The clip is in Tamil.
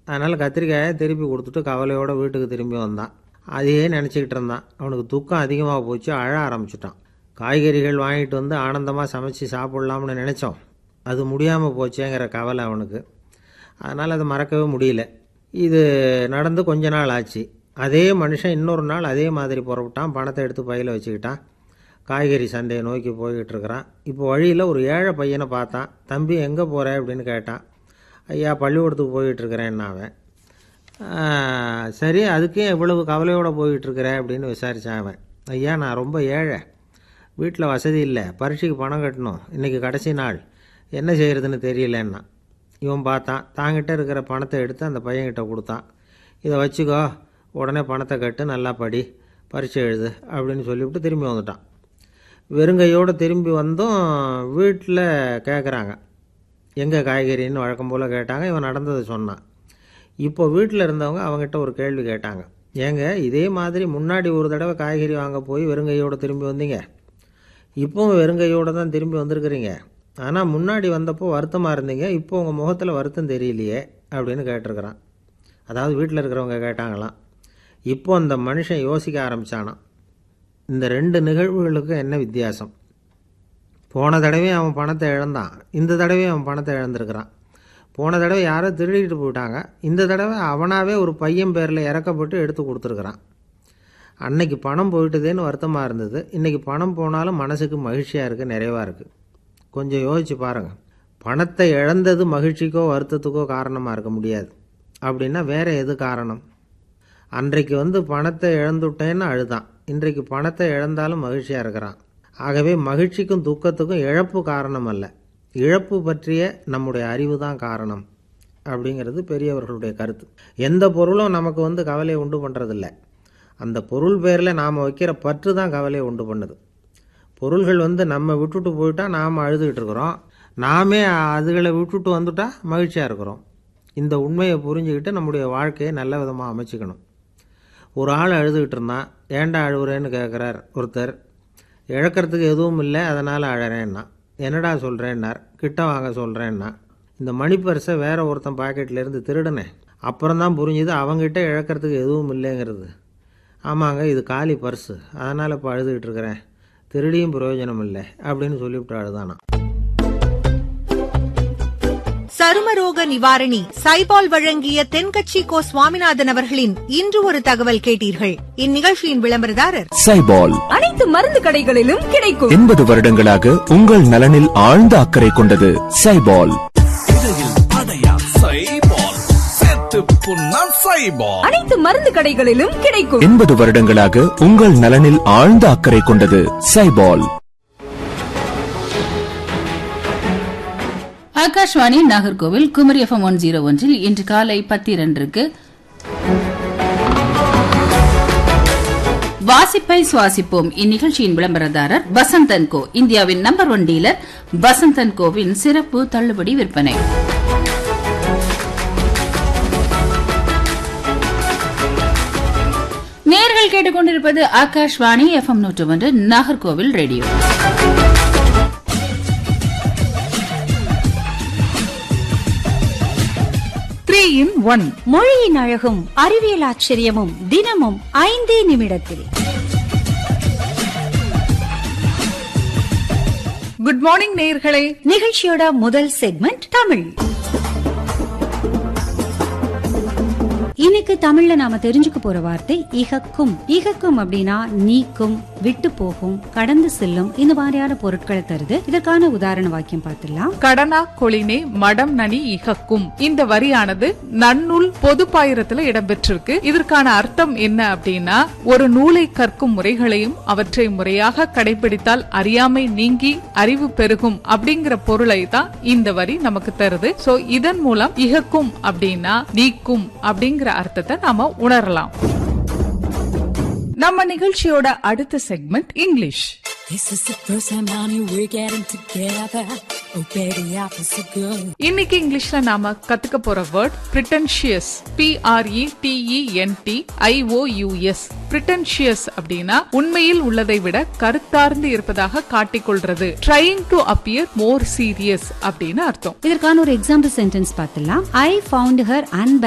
அதனால் கத்திரிக்காயை திருப்பி கொடுத்துட்டு கவலையோட வீட்டுக்கு திரும்பி வந்தான் அதையே நினச்சிக்கிட்டு இருந்தான் அவனுக்கு துக்கம் அதிகமாக போச்சு அழ ஆரம்பிச்சிட்டான் காய்கறிகள் வாங்கிட்டு வந்து ஆனந்தமாக சமைச்சு சாப்பிட்லாம்னு நினச்சோம் அது முடியாமல் போச்சேங்கிற கவலை அவனுக்கு அதனால் அதை மறக்கவே முடியல இது நடந்து கொஞ்ச நாள் ஆச்சு அதே மனுஷன் இன்னொரு நாள் அதே மாதிரி புறப்பட்டான் பணத்தை எடுத்து பையில் வச்சுக்கிட்டான் காய்கறி சந்தையை நோக்கி போய்கிட்டு இருக்கிறான் இப்போ வழியில் ஒரு ஏழை பையனை பார்த்தான் தம்பி எங்கே போகிற அப்படின்னு கேட்டான் ஐயா பள்ளிக்கூடத்துக்கு போயிட்டு இருக்கிறேன் அவன் "ஆ, சரி அதுக்கே இவ்வளவு கவலையோடு போயிட்டு இருக்கிற அப்படின்னு விசாரித்தான் அவன் ஐயா நான் ரொம்ப ஏழை வீட்டில் வசதி இல்லை பரீட்சைக்கு பணம் கட்டணும் இன்றைக்கி கடைசி நாள் என்ன செய்கிறதுன்னு தெரியலன்னா இவன் பார்த்தான் தாங்கிட்ட இருக்கிற பணத்தை எடுத்து அந்த பையன்கிட்ட கொடுத்தான் இதை வச்சுக்கோ உடனே பணத்தை கட்டு நல்லா படி பரீட்சை எழுது அப்படின்னு சொல்லிவிட்டு திரும்பி வந்துட்டான் வெறுங்கையோடு திரும்பி வந்தும் வீட்டில் கேட்குறாங்க எங்கே காய்கறின்னு வழக்கம் போல் கேட்டாங்க இவன் நடந்ததை சொன்னான் இப்போ வீட்டில் இருந்தவங்க அவங்ககிட்ட ஒரு கேள்வி கேட்டாங்க ஏங்க இதே மாதிரி முன்னாடி ஒரு தடவை காய்கறி வாங்க போய் வெறுங்கையோடு திரும்பி வந்தீங்க இப்போவும் வெறுங்கையோடு தான் திரும்பி வந்திருக்கிறீங்க ஆனால் முன்னாடி வந்தப்போ வருத்தமாக இருந்தீங்க இப்போ உங்கள் முகத்தில் வருத்தம் தெரியலையே அப்படின்னு கேட்டிருக்கிறான் அதாவது வீட்டில் இருக்கிறவங்க கேட்டாங்களாம் இப்போ அந்த மனுஷன் யோசிக்க ஆரம்பித்தானாம் இந்த ரெண்டு நிகழ்வுகளுக்கும் என்ன வித்தியாசம் போன தடவை அவன் பணத்தை இழந்தான் இந்த தடவை அவன் பணத்தை இழந்திருக்கிறான் போன தடவை யாரோ திருடிட்டு போயிட்டாங்க இந்த தடவை அவனாவே ஒரு பையன் பேரில் இறக்கப்பட்டு எடுத்து கொடுத்துருக்குறான் அன்னைக்கு பணம் போயிட்டுதேன்னு வருத்தமாக இருந்தது இன்றைக்கி பணம் போனாலும் மனசுக்கு மகிழ்ச்சியாக இருக்குது நிறைவாக இருக்குது கொஞ்சம் யோசிச்சு பாருங்கள் பணத்தை இழந்தது மகிழ்ச்சிக்கோ வருத்தத்துக்கோ காரணமாக இருக்க முடியாது அப்படின்னா வேறு எது காரணம் அன்றைக்கு வந்து பணத்தை இழந்துட்டேன்னு அழுதான் இன்றைக்கு பணத்தை இழந்தாலும் மகிழ்ச்சியாக இருக்கிறான் ஆகவே மகிழ்ச்சிக்கும் துக்கத்துக்கும் இழப்பு காரணம் அல்ல இழப்பு பற்றிய நம்முடைய அறிவு தான் காரணம் அப்படிங்கிறது பெரியவர்களுடைய கருத்து எந்த பொருளும் நமக்கு வந்து கவலையை உண்டு பண்ணுறதில்ல அந்த பொருள் பேரில் நாம் வைக்கிற பற்று தான் கவலையை உண்டு பண்ணுது பொருள்கள் வந்து நம்ம விட்டுட்டு போயிட்டா நாம் அழுதுகிட்டு இருக்கிறோம் நாமே அதுகளை விட்டுட்டு வந்துட்டா மகிழ்ச்சியாக இருக்கிறோம் இந்த உண்மையை புரிஞ்சுக்கிட்டு நம்முடைய வாழ்க்கையை நல்ல விதமாக அமைச்சுக்கணும் ஒரு ஆள் அழுதுகிட்டு இருந்தான் ஏன்டா அழுகுறேன்னு கேட்குறார் ஒருத்தர் இழக்கிறதுக்கு எதுவும் இல்லை அதனால் அழறேன்னா என்னடா சொல்கிறேன்னார் கிட்ட வாங்க சொல்கிறேன்னா இந்த மணி பர்ஸை வேற ஒருத்தன் பாக்கெட்லேருந்து திருடினேன் அப்புறம் தான் புரிஞ்சுது அவங்ககிட்ட இழக்கிறதுக்கு எதுவும் இல்லைங்கிறது ஆமாங்க இது காலி பர்ஸு அதனால் இப்போ அழுதுகிட்டு இருக்கிறேன் திருடியும் பிரயோஜனம் இல்லை அப்படின்னு சொல்லிவிட்டு அழுதானா சருமரோக நிவாரணி சைபால் வழங்கிய தென்கட்சி கோ சுவாமிநாதன் அவர்களின் இன்று ஒரு தகவல் கேட்டீர்கள் இந்நிகழ்ச்சியின் விளம்பரதாரர் சைபால் அனைத்து மருந்து கடைகளிலும் கிடைக்கும் எண்பது வருடங்களாக உங்கள் நலனில் ஆழ்ந்த அக்கறை கொண்டது சைபால் அனைத்து மருந்து கடைகளிலும் கிடைக்கும் எண்பது வருடங்களாக உங்கள் நலனில் ஆழ்ந்த அக்கறை கொண்டது சைபால் Akashvani Nagercoil Kumari F M one zero ஒன்றில் இன்று காலை பத்து இரண்டிற்கு வாசிப்பை சுவாசிப்போம் இந்நிகழ்ச்சியின் விளம்பரதாரர் வசந்தன் கோ இந்தியாவின் நம்பர் ஒன் டீலர் வசந்தன் கோவின் சிறப்பு தள்ளுபடி விற்பனை நேர்கள் கேட்டுக்கொண்டிருப்பது ஆகாஷ்வாணி எஃப்எம் நூற்று ஒன்று Nagercoil radio three in one மொழியின் அழகும் அறிவியல் ஆச்சரியமும் தினமும் ஐந்தே நிமிடத்தில் குட் மார்னிங் நேயர்களே நிகழ்ச்சியோட முதல் செக்மெண்ட் தமிழ் இன்னைக்கு தமிழ்ல நாம தெரிஞ்சுக்க போற வார்த்தை இகக்கும் இகக்கும் அப்படின்னா நீக்கும் விட்டு போகும் கடந்து செல்லும் இந்த மாதிரியான பொருட்களை தருது இதற்கான உதாரண வாக்கியம் பார்த்துடலாம் கடனா கொளினே மடம் நனி இகக்கும் இந்த வரியானது நன்னூல் பொது பாயிரத்துல இடம்பெற்றிருக்கு இதற்கான அர்த்தம் என்ன அப்படின்னா ஒரு நூலை கற்கும் முறைகளையும் அவற்றை முறையாக கடைபிடித்தால் அறியாமை நீங்கி அறிவு பெருகும் அப்படிங்கிற பொருளை தான் இந்த வரி நமக்கு தருது சோ இதன் மூலம் இகக்கும் அப்படின்னா நீக்கும் அப்படிங்கிற அர்த்தத்தை நாம உணரலாம் நம்ம நிகழ்ச்சியோட அடுத்த segment English This is the first time, honey, we're getting together. Oh, baby, I feel so good. இன்னைக்கு இங்கிலீஷ்ல நாம கத்துக்க போற word pretentious P R E T E N T I O U S pretentious அப்படின்னா உண்மையில் உள்ளதை விட கருத்தார்ந்து இருப்பதாக காட்டிக்கொள்றது trying to appear more serious அப்படின்னு அர்த்தம் இதற்கான ஒரு எக்ஸாம்பிள் சென்டென்ஸ் பார்த்துடலாம் ஐ ஃபவுண்ட் ஹர்